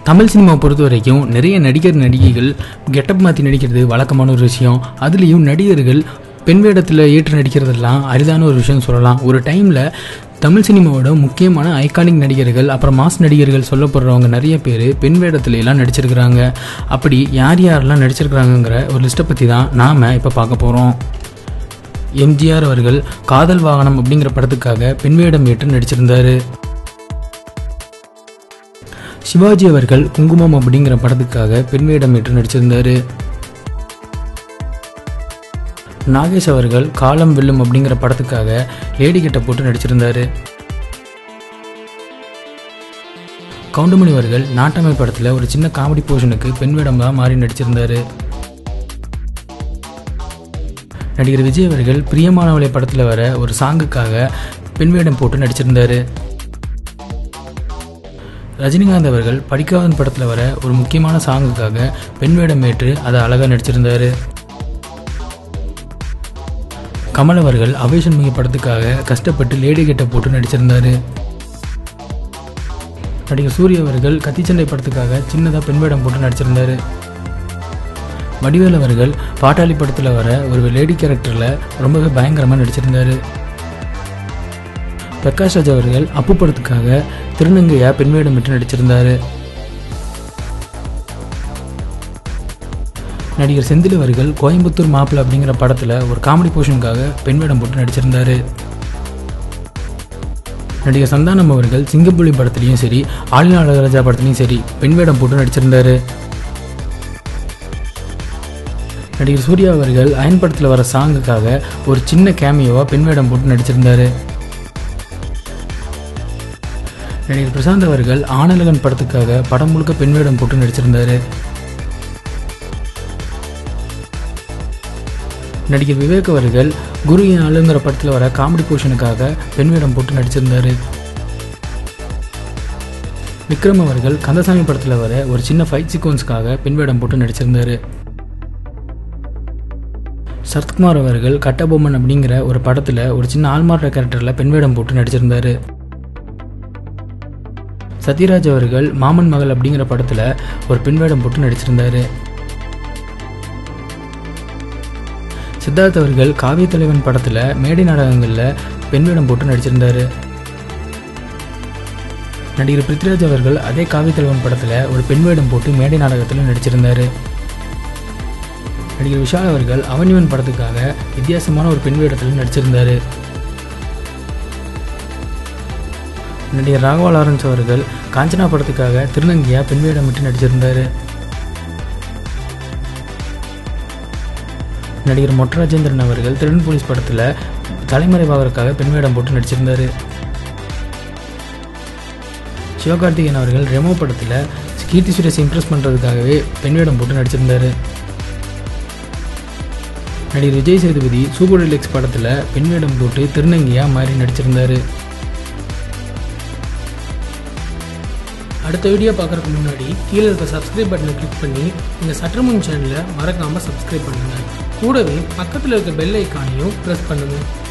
தமிழ் சினிமாவை பொறுத்த வரைக்கும் நிறைய நடிகர் நடிகைகள் கெட்டப் மாற்றி நடிக்கிறது வழக்கமான ஒரு விஷயம் அதுலேயும் நடிகர்கள் பெண் வேடத்தில் ஏற்று நடிக்கிறதெல்லாம் அரிதான ஒரு விஷயம் சொல்லலாம் ஒரு டைமில் தமிழ் சினிமாவோட முக்கியமான ஐகானிக் நடிகர்கள் அப்புறம் மாஸ் நடிகர்கள் சொல்லப்படுறவங்க நிறைய பேர் பெண் வேடத்துல எல்லாம் நடிச்சிருக்கிறாங்க அப்படி யார் யாரெல்லாம் நடிச்சிருக்கிறாங்கங்கிற ஒரு லிஸ்ட்டை பற்றி தான் நாம் இப்போ பார்க்க போகிறோம் எம்ஜிஆர் அவர்கள் காதல் வாகனம் அப்படிங்கிற படத்துக்காக பெண் வேடம் ஏற்று நடிச்சிருந்தாரு சிவாஜி அவர்கள் குங்குமம் அப்படிங்கிற படத்துக்காக பெண் வேடம் ஏற்று நடிச்சிருந்தாரு நாகேஷ் அவர்கள் காலம் வெல்லும் அப்படிங்கிற படத்துக்காக லேடி கெட்ட போட்டு நடிச்சிருந்தாரு கவுண்டமணி அவர்கள் நாட்டமை படத்தில் ஒரு சின்ன காமெடி போர்ஷனுக்கு பெண் வேடம் தான் மாறி நடிச்சிருந்தாரு நடிகர் விஜய் அவர்கள் பிரியமானவளை படத்தில் வர ஒரு சாங்குக்காக பெண் வேடம் போட்டு நடிச்சிருந்தாரு ரஜினிகாந்த் அவர்கள் படிக்காதன் படத்தில் வர ஒரு முக்கியமான சாங்குக்காக பெண் வேடம் ஏற்று அதை அழகாக நடிச்சிருந்தாரு கமல் அவர்கள் அவேஷன்மிகு படத்துக்காக கஷ்டப்பட்டு லேடி கெட்ட போட்டு நடிச்சிருந்தாரு நடிகர் சூரிய அவர்கள் கத்திச்சண்டை படத்துக்காக சின்னதாக பெண் வேடம் போட்டு நடிச்சிருந்தாரு வடிவேல் அவர்கள் பாட்டாளி படத்தில் வர ஒரு லேடி கேரக்டரில் ரொம்பவே பயங்கரமாக நடிச்சிருந்தாரு பிரகாஷ் ராஜ் அவர்கள் அப்பு படத்துக்காக திருநங்கையா பெண் வேடம் விட்டு நடிச்சிருந்தாரு நடிகர் செந்தில் அவர்கள் கோயம்புத்தூர் மாப்பிள்ளை அப்படிங்கிற படத்தில் ஒரு காமெடி போர்ஷனுக்காக பெண் வேடம் போட்டு நடிச்சிருந்தாரு நடிகர் சந்தானம் அவர்கள் சிங்கப்புலி படத்துலையும் சரி ஆளினா அழகராஜா படத்துலையும் சரி பெண் வேடம் போட்டு நடிச்சிருந்தாரு நடிகர் சூர்யா அவர்கள் அயன் படத்தில் வர சாங்குக்காக ஒரு சின்ன கேமியோவாக பெண் வேடம் போட்டு நடிச்சிருந்தாரு நடிகர் பிரசாந்த் அவர்கள் ஆனலகன் படத்துக்காக படம் முழுக்க பெண் வேடம் போட்டு நடிச்சிருந்தாரு நடிகர் விவேக் அவர்கள் குரு என் ஆளுங்கிற படத்தில் வர காமெடி போர்ஷனுக்காக பெண் வேடம் போட்டு நடிச்சிருந்தாரு விக்ரம் அவர்கள் கந்தசாமி படத்தில் வர ஒரு சின்ன ஃபைட் சீக்வன்ஸ்க்காக பெண் வேடம் போட்டு நடிச்சிருந்தாரு சரத்குமார் அவர்கள் கட்டபொம்மன் அப்படிங்கிற ஒரு படத்தில் ஒரு சின்ன ஆல்மார்ட கேரக்டரில் பெண் வேடம் போட்டு நடிச்சிருந்தாரு சத்யராஜ் அவர்கள் மாமன் மகள் அப்படிங்கிற படத்தில் ஒரு பெண் வேடம் போட்டு நடிச்சிருந்தாரு சித்தார்த் அவர்கள் காவிய தலைவன் படத்தில் மேடை நாடகங்களில் பெண் வேடம் போட்டு நடிச்சிருந்தாரு நடிகர் பிருத்விராஜ் அவர்கள் அதே காவிய தலைவன் படத்தில் ஒரு பெண் வேடம் போட்டு மேடை நாடகத்தில் நடிச்சிருந்தாரு நடிகர் விஷால் அவர்கள் அவனிவன் படத்துக்காக வித்தியாசமான ஒரு பெண் வேடத்தில் நடிச்சிருந்தாரு நடிகர் ராகவா லாரன்ஸ் அவர்கள் காஞ்சனா படத்துக்காக திருநங்கையா பெண் வேடமிட்டு நடிச்சிருந்தாரு நடிகர் மொட்டராஜேந்திரன் அவர்கள் திருடன் போலீஸ் படத்தில் தலைமறைவாகிறதுக்காக பெண் வேடம் போட்டு நடிச்சிருந்தாரு சிவகார்த்திகேயன் அவர்கள் ரெமோ படத்தில் கீர்த்தி சுரேஷ் இம்ப்ரெஸ் பண்ணுறதுக்காகவே பெண் வேடம் போட்டு நடிச்சிருந்தாரு நடிகர் விஜய் சேதுபதி சூப்பர் டீலக்ஸ் படத்தில் பெண் வேடம் போட்டு திருநங்கையா மாறி நடிச்சிருந்தாரு அடுத்த வீடியோ பார்க்குறதுக்கு முன்னாடி கீழே இருக்க சப்ஸ்கிரைப் பட்டனை கிளிக் பண்ணி எங்கள் சற்றுமுன் சேனலை மறக்காமல் சப்ஸ்கிரைப் பண்ணுங்கள் கூடவே பக்கத்தில் இருக்க பெல் ஐக்கானையும் ப்ரெஸ் பண்ணுங்கள்